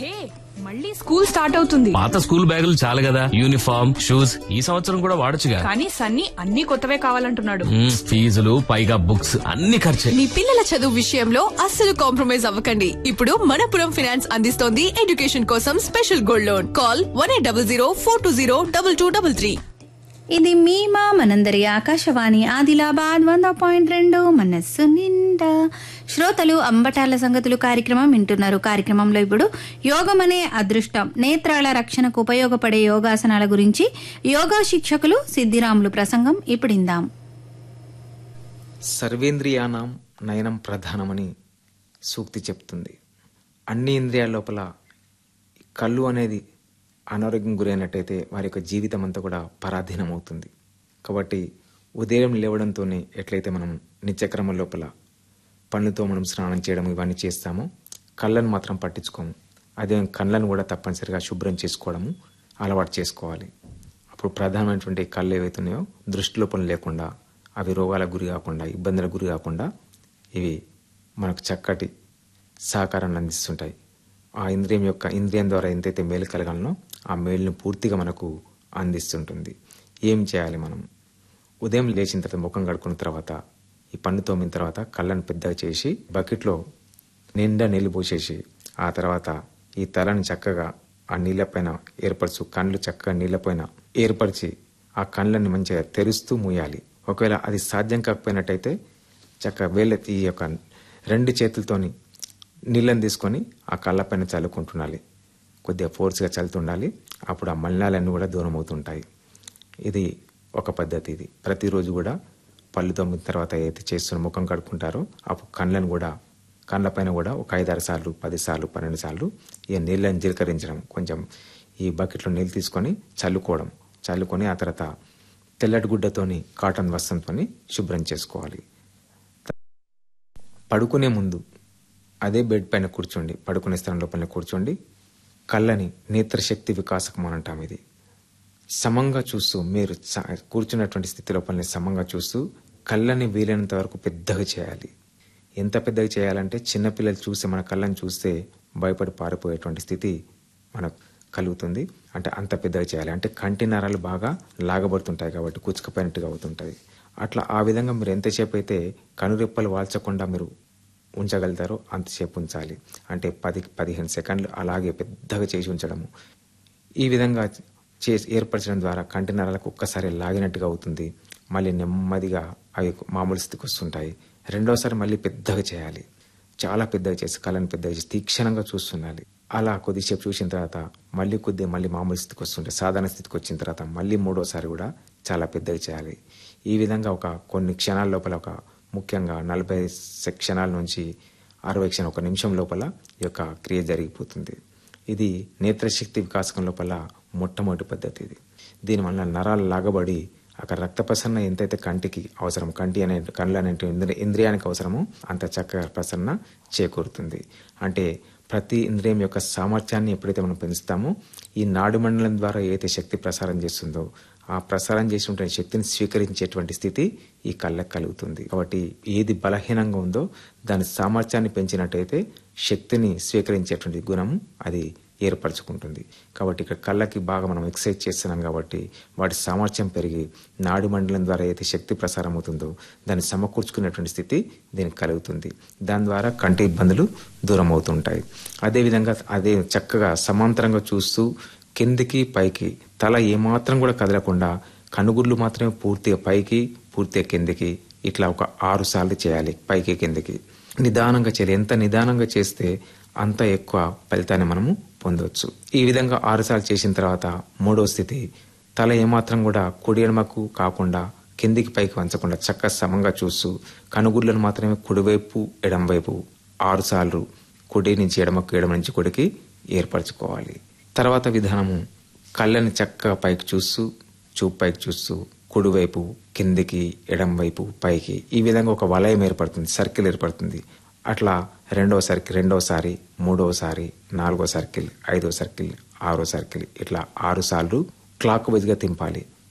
హే మళ్ళీ school start అవుతుంది పాత స్కూల్ బ్యాగులు చాలు కదా యూనిఫామ్ షూస్ ఈ సంవత్సరం కూడా వాడొచ్చుగా కానీ సన్నీ అన్ని కొత్తవే కావాలంటున్నాడు మ్మ్, ఫీజులు పైగా బుక్స్ అన్ని ఖర్చే మీ పిల్లల చదువు విషయంలో అస్సలు కాంప్రమైజ్ అవ్వకండి ఇప్పుడు మనపురం ఫినాన్స్ అందిస్తోంది ఎడ్యుకేషన్ కోసం special gold loan call one eight double zero four two zero double two double three ఇది మీ మా మనందరి ఆకాశవాణి ఆదిలాబాద్ వంద పాయింట్ రెండు మనస్సు నిండా శ్రోతలు అంబటాల సంగతులు కార్యక్రమం వింటున్నారు కార్యక్రమంలో ఇప్పుడు యోగం అనే అదృష్టం నేత్రాల రక్షణకు ఉపయోగపడే యోగాసనాల గురించి యోగా శిక్షకులు సిద్ధిరాములు ప్రసంగం ఇప్పుడు ఇందాం సర్వేంద్రియానాం నయనం ప్రధానమని సూక్తి చెప్తుంది అన్ని ఇంద్రియాల లోపల కళ్ళు అనేది అనారోగ్యం గురైనట్టయితే వారి యొక్క జీవితం అంతా కూడా పరాధీనం అవుతుంది కాబట్టి ఉదయం లేవడంతోనే ఎట్లయితే మనం నిత్యక్రమం లోపల పళ్ళుతో మనం స్నానం చేయడం ఇవన్నీ చేస్తామో కళ్ళను మాత్రం పట్టించుకోము అదే కళ్ళను కూడా తప్పనిసరిగా శుభ్రం చేసుకోవడము అలవాటు చేసుకోవాలి అప్పుడు ప్రధానమైనటువంటి కళ్ళు ఏవైతున్నాయో దృష్టి లోపం లేకుండా అవి రోగాలకు గురి కాకుండా ఇబ్బందులకు గురి కాకుండా ఇవి మనకు చక్కటి సహకారాన్ని అందిస్తుంటాయి ఆ ఇంద్రియం యొక్క ఇంద్రియం ద్వారా ఎంతైతే మేలు కలగాలనో ఆ మేలును పూర్తిగా మనకు అందిస్తుంటుంది ఏం చేయాలి మనం ఉదయం లేచిన తర్వాత ముఖం కడుక్కున్న తర్వాత ఈ పన్ను తోమిన తర్వాత కళ్ళను పెద్దగా చేసి బకెట్లో నిండా నీళ్లు పోసేసి ఆ తర్వాత ఈ తలని చక్కగా ఆ నీళ్ళపైన ఏర్పరచు కళ్ళు చక్కగా నీళ్ళపైన ఏర్పరిచి ఆ కళ్ళని మంచిగా తెరుస్తూ మూయాలి ఒకవేళ అది సాధ్యం కాకపోయినట్టయితే చక్కగా వేళ్ళ ఈ యొక్క రెండు చేతులతోని నీళ్ళని తీసుకొని ఆ కళ్ళపైన చల్లుకుంటుండాలి కొద్దిగా ఫోర్స్గా చల్లుతుండాలి అప్పుడు ఆ మలినాలన్నీ కూడా దూరం అవుతుంటాయి ఇది ఒక పద్ధతి ఇది ప్రతిరోజు కూడా పళ్ళు తొమ్మిది తర్వాత ఏదైతే చేస్తున్న ముఖం కడుక్కుంటారో అప్పుడు కళ్ళను కూడా కళ్ళపైన కూడా ఒక ఐదారు సార్లు పది సార్లు పన్నెండు సార్లు ఈ నీళ్ళని జీలకరించడం కొంచెం ఈ బకెట్లో నీళ్ళు తీసుకొని చల్లుకోవడం చల్లుకొని ఆ తర్వాత తెల్లటి గుడ్డతోని కాటన్ వస్త్రంతోని శుభ్రం చేసుకోవాలి పడుకునే ముందు అదే బెడ్ పైన కూర్చోండి పడుకునే స్థలం లోపల కూర్చోండి కళ్ళని నేత్రశక్తి వికాసకం అని అంటాం ఇది సమంగా చూస్తూ మీరు స- కూర్చున్నటువంటి స్థితి లోపలనే సమంగా చూస్తూ కళ్ళని వీలైనంత వరకు పెద్దగా చేయాలి ఎంత పెద్దగా చేయాలంటే చిన్నపిల్లలు చూస్తే మన కళ్ళని చూస్తే భయపడి పారిపోయేటువంటి స్థితి మనకు కలుగుతుంది అంటే అంత పెద్దగా చేయాలి అంటే కంటి నరాలు బాగా లాగబడుతుంటాయి కాబట్టి కుచ్చుకుపోయినట్టుగా అవుతుంటుంది అట్లా ఆ విధంగా మీరు ఎంతసేపు అయితే కనురెప్పలు వాల్చకుండా మీరు ఉంచగలుగుతారో అంతసేపు ఉంచాలి అంటే పది పదిహేను సెకండ్లు అలాగే పెద్దగా చేసి ఉంచడము ఈ విధంగా చేసి ఏర్పరచడం ద్వారా కంటి నరాలకు ఒక్కసారి లాగినట్టుగా అవుతుంది మళ్ళీ నెమ్మదిగా అవి మామూలు స్థితికి వస్తుంటాయి రెండోసారి మళ్ళీ పెద్దగా చేయాలి చాలా పెద్దగా చేసి కళ్ళని పెద్దగా చేసి తీక్షణంగా చూస్తుండాలి అలా కొద్దిసేపు చూసిన తర్వాత మళ్ళీ కొద్దిగా మళ్ళీ మామూలు స్థితికి వస్తుంటే సాధారణ స్థితికి వచ్చిన తర్వాత మళ్ళీ మూడోసారి కూడా చాలా పెద్దగా చేయాలి ఈ విధంగా ఒక కొన్ని క్షణాల లోపల ఒక ముఖ్యంగా నలభై సె- క్షణాల నుంచి అరవై క్షణం ఒక నిమిషం లోపల ఈ యొక్క క్రియ జరిగిపోతుంది ఇది నేత్రశక్తి వికాసకం లోపల మొట్టమొదటి పద్ధతి ఇది దీనివల్ల నరాలు లాగబడి అక్కడ రక్త ప్రసరణ ఎంతైతే కంటికి అవసరం కంటి అనే కళ్ళు అనే ఇంద్రి- ఇంద్రియానికి అవసరమో అంత చక్కగా ప్రసరణ చేకూరుతుంది అంటే ప్రతి ఇంద్రియం యొక్క సామర్థ్యాన్ని ఎప్పుడైతే మనం పెంచుతామో ఈ నాడు మండలం ద్వారా ఏదైతే శక్తి ప్రసారం చేస్తుందో ఆ ప్రసారం చేసినటువంటి శక్తిని స్వీకరించేటువంటి స్థితి ఈ కళ్ళకు కలుగుతుంది కాబట్టి ఏది బలహీనంగా ఉందో దాని సామర్థ్యాన్ని పెంచినట్టయితే శక్తిని స్వీకరించేటువంటి గుణం అది ఏర్పరచుకుంటుంది కాబట్టి ఇక్కడ కళ్ళకి బాగా మనం ఎక్సర్సైజ్ చేస్తున్నాం కాబట్టి వాటి సామర్థ్యం పెరిగి నాడు మండలం ద్వారా అయితే శక్తి ప్రసారం అవుతుందో దాన్ని సమకూర్చుకునేటువంటి స్థితి దీనికి కలుగుతుంది దాని ద్వారా కంటి ఇబ్బందులు దూరం అవుతుంటాయి అదేవిధంగా అదే చక్కగా సమాంతరంగా చూస్తూ కిందికి పైకి తల ఏమాత్రం కూడా కదలకుండా కనుగుడ్లు మాత్రమే పూర్తిగా పైకి పూర్తిగా కిందికి ఇట్లా ఒక ఆరు సార్లు చేయాలి పైకి కిందికి నిదానంగా చేయాలి ఎంత నిదానంగా చేస్తే అంత ఎక్కువ ఫలితాన్ని మనము పొందవచ్చు ఈ విధంగా ఆరు సార్లు చేసిన తర్వాత మూడో స్థితి తల ఏమాత్రం కూడా కుడి ఎడమకు కాకుండా కిందికి పైకి వంచకుండా చక్కగా సమంగా చూస్తూ కనుగుడ్లను మాత్రమే కుడివైపు ఎడమవైపు ఆరు సార్లు కుడి నుంచి ఎడమకు ఎడమ నుంచి కుడికి ఏర్పరచుకోవాలి తర్వాత విధానము కళ్ళని చక్కగా పైకి చూస్తూ చూపు పైకి చూస్తూ కుడివైపు కిందికి ఎడం వైపు పైకి ఈ విధంగా ఒక వలయం ఏర్పడుతుంది సర్కిల్ ఏర్పడుతుంది అట్లా రెండవ సర్కిల్ రెండవసారి మూడవసారి నాలుగో సర్కిల్ ఐదో సర్కిల్ ఆరో సర్కిల్ ఇట్లా ఆరు సార్లు క్లాక్ వైజ్గా తింపాలి